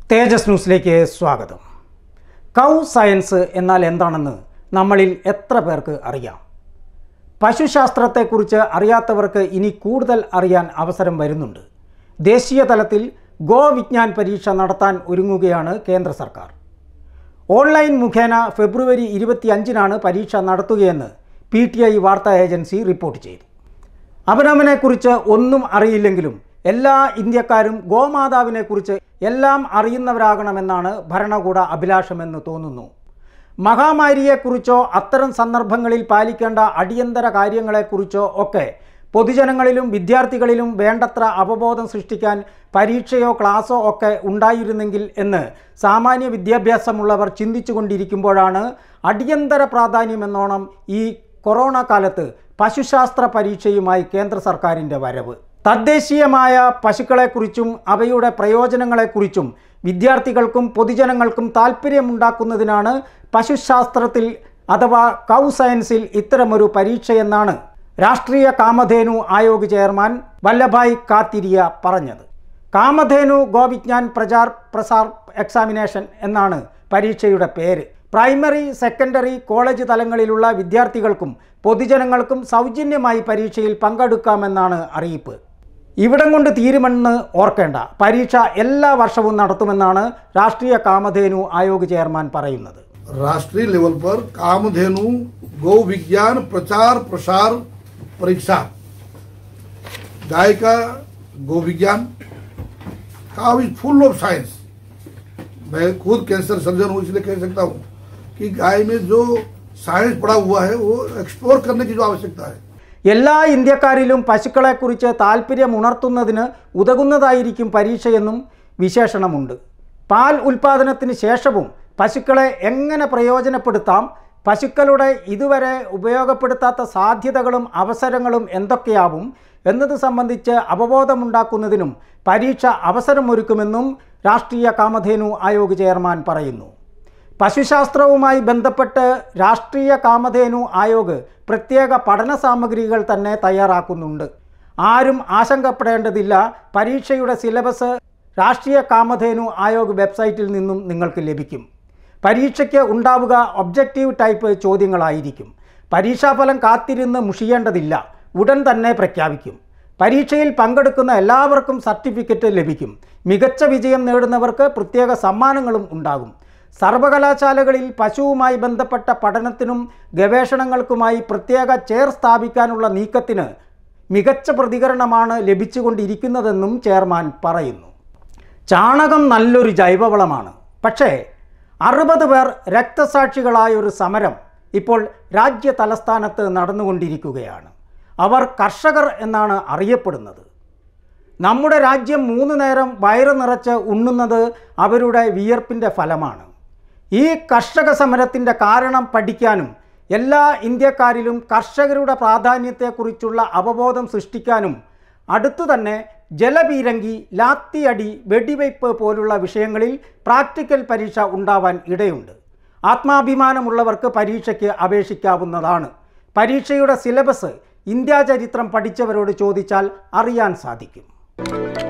തേജസ് ന്യൂസിലേക്ക് സ്വാഗതം കൗ സയൻസ് എന്നാൽ എന്താണെന്ന് നമ്മളിൽ എത്ര പേർക്ക് അറിയാം പശുശാസ്ത്രത്തെക്കുറിച്ച് അറിയാത്തവർക്ക് ഇനി കൂടുതൽ അറിയാൻ അവസരം വരുന്നുണ്ട് ദേശീയ തലത്തിൽ ഗോ വിജ്ഞാൻ പരീക്ഷ നടത്താൻ ഒരുങ്ങുകയാണ് കേന്ദ്ര സർക്കാർ ഓൺലൈൻ മുഖേന ഫെബ്രുവരി ഇരുപത്തിയഞ്ചിനാണ് പരീക്ഷ നടത്തുകയെന്ന് പി ടി ഐ വാർത്താ ഏജൻസി റിപ്പോർട്ട് ചെയ്തു അവനവനെക്കുറിച്ച് ഒന്നും അറിയില്ലെങ്കിലും എല്ലാ ഇന്ത്യക്കാരും ഗോമാതാവിനെക്കുറിച്ച് എല്ലാം അറിയുന്നവരാകണമെന്നാണ് ഭരണകൂട അഭിലാഷമെന്ന് തോന്നുന്നു മഹാമാരിയെക്കുറിച്ചോ അത്തരം സന്ദർഭങ്ങളിൽ പാലിക്കേണ്ട അടിയന്തര കാര്യങ്ങളെക്കുറിച്ചോ ഒക്കെ പൊതുജനങ്ങളിലും വിദ്യാർത്ഥികളിലും വേണ്ടത്ര അവബോധം സൃഷ്ടിക്കാൻ പരീക്ഷയോ ക്ലാസ്സോ ഒക്കെ ഉണ്ടായിരുന്നെങ്കിൽ എന്ന് സാമാന്യ വിദ്യാഭ്യാസമുള്ളവർ ചിന്തിച്ചുകൊണ്ടിരിക്കുമ്പോഴാണ് അടിയന്തര പ്രാധാന്യമെന്നോണം ഈ കൊറോണ കാലത്ത് പശുശാസ്ത്ര പരീക്ഷയുമായി കേന്ദ്ര സർക്കാരിൻ്റെ വരവ് തദ്ദേശീയമായ പശുക്കളെക്കുറിച്ചും അവയുടെ പ്രയോജനങ്ങളെക്കുറിച്ചും വിദ്യാർത്ഥികൾക്കും പൊതുജനങ്ങൾക്കും താല്പര്യമുണ്ടാക്കുന്നതിനാണ് പശുശാസ്ത്രത്തിൽ അഥവാ കൗ സയൻസിൽ ഇത്തരമൊരു പരീക്ഷയെന്നാണ് രാഷ്ട്രീയ കാമധേനു ആയോഗ് ചെയർമാൻ വല്ലഭായ് കാത്തിരിയ പറഞ്ഞത് കാമധേനു ഗോവിജ്ഞാൻ പ്രചാർ പ്രസാർ എക്സാമിനേഷൻ എന്നാണ് പരീക്ഷയുടെ പേര് പ്രൈമറി സെക്കൻഡറി കോളേജ് തലങ്ങളിലുള്ള വിദ്യാർത്ഥികൾക്കും പൊതുജനങ്ങൾക്കും സൗജന്യമായി പരീക്ഷയിൽ പങ്കെടുക്കാമെന്നാണ് അറിയിപ്പ് ഇവിടം കൊണ്ട് തീരുമെന്ന് ഓർക്കേണ്ട പരീക്ഷ എല്ലാ വർഷവും നടത്തുമെന്നാണ് രാഷ്ട്രീയ കാമധേനു ആയോഗ് ചെയർമാൻ പറയുന്നത് राष्ट्रीय लेवल पर कामधेनु गौ विज्ञान प्रचार प्रसार परीक्षा गाय का गौ विज्ञान cow is full of science मैं खुद कैंसर सर्जन हूं इसलिए कह सकता हूं कि गाय में जो साइंस पड़ा हुआ है वो एक्सप्लोर करने की जो आवश्यकता है എല്ലാ ഇന്ത്യക്കാരിലും പശുക്കളെക്കുറിച്ച് താല്പര്യം ഉണർത്തുന്നതിന് ഉതകുന്നതായിരിക്കും പരീക്ഷയെന്നും വിശേഷണമുണ്ട് പാൽ ഉൽപാദനത്തിന് ശേഷവും പശുക്കളെ എങ്ങനെ പ്രയോജനപ്പെടുത്താം പശുക്കളുടെ ഇതുവരെ ഉപയോഗപ്പെടുത്താത്ത സാധ്യതകളും അവസരങ്ങളും എന്തൊക്കെയാവും എന്നത് സംബന്ധിച്ച് അവബോധമുണ്ടാക്കുന്നതിനും പരീക്ഷ അവസരമൊരുക്കുമെന്നും രാഷ്ട്രീയ കാമധേനു ആയോഗ് ചെയർമാൻ പറയുന്നു പശുശാസ്ത്രവുമായി ബന്ധപ്പെട്ട് രാഷ്ട്രീയ കാമധേനു ആയോഗ് പ്രത്യേക പഠന സാമഗ്രികൾ തന്നെ തയ്യാറാക്കുന്നുണ്ട് ആരും ആശങ്കപ്പെടേണ്ടതില്ല പരീക്ഷയുടെ സിലബസ് രാഷ്ട്രീയ കാമധേനു ആയോഗ് വെബ്സൈറ്റിൽ നിന്നും നിങ്ങൾക്ക് ലഭിക്കും പരീക്ഷയ്ക്ക് ഉണ്ടാവുക ഒബ്ജക്റ്റീവ് ടൈപ്പ് ചോദ്യങ്ങളായിരിക്കും പരീക്ഷാഫലം കാത്തിരുന്ന് മുഷിയേണ്ടതില്ല ഉടൻ തന്നെ പ്രഖ്യാപിക്കും പരീക്ഷയിൽ പങ്കെടുക്കുന്ന എല്ലാവർക്കും സർട്ടിഫിക്കറ്റ് ലഭിക്കും മികച്ച വിജയം നേടുന്നവർക്ക് പ്രത്യേക സമ്മാനങ്ങളും ഉണ്ടാകും സർവകലാശാലകളിൽ പശുവുമായി ബന്ധപ്പെട്ട പഠനത്തിനും ഗവേഷണങ്ങൾക്കുമായി പ്രത്യേക ചെയർ സ്ഥാപിക്കാനുള്ള നീക്കത്തിന് മികച്ച പ്രതികരണമാണ് ലഭിച്ചുകൊണ്ടിരിക്കുന്നതെന്നും ചെയർമാൻ പറയുന്നു ചാണകം നല്ലൊരു ജൈവവളമാണ് പക്ഷേ അറുപത് പേർ രക്തസാക്ഷികളായ ഒരു സമരം ഇപ്പോൾ രാജ്യ തലസ്ഥാനത്ത് നടന്നുകൊണ്ടിരിക്കുകയാണ് അവർ കർഷകർ എന്നാണ് അറിയപ്പെടുന്നത് നമ്മുടെ രാജ്യം മൂന്ന് നേരം വയറ് നിറച്ച് ഉണ്ണുന്നത് അവരുടെ വിയർപ്പിൻ്റെ ഫലമാണ് ഈ കർഷക സമരത്തിൻ്റെ കാരണം പഠിക്കാനും എല്ലാ ഇന്ത്യക്കാരിലും കർഷകരുടെ പ്രാധാന്യത്തെക്കുറിച്ചുള്ള അവബോധം സൃഷ്ടിക്കാനും അടുത്തു തന്നെ ജലപീരങ്കി ലാത്തിയടി വെടിവയ്പ് പോലുള്ള വിഷയങ്ങളിൽ പ്രാക്ടിക്കൽ പരീക്ഷ ഉണ്ടാവാൻ ഇടയുണ്ട് ആത്മാഭിമാനമുള്ളവർക്ക് പരീക്ഷയ്ക്ക് അപേക്ഷിക്കാവുന്നതാണ് പരീക്ഷയുടെ സിലബസ് ഇന്ത്യാ ചരിത്രം പഠിച്ചവരോട് ചോദിച്ചാൽ അറിയാൻ സാധിക്കും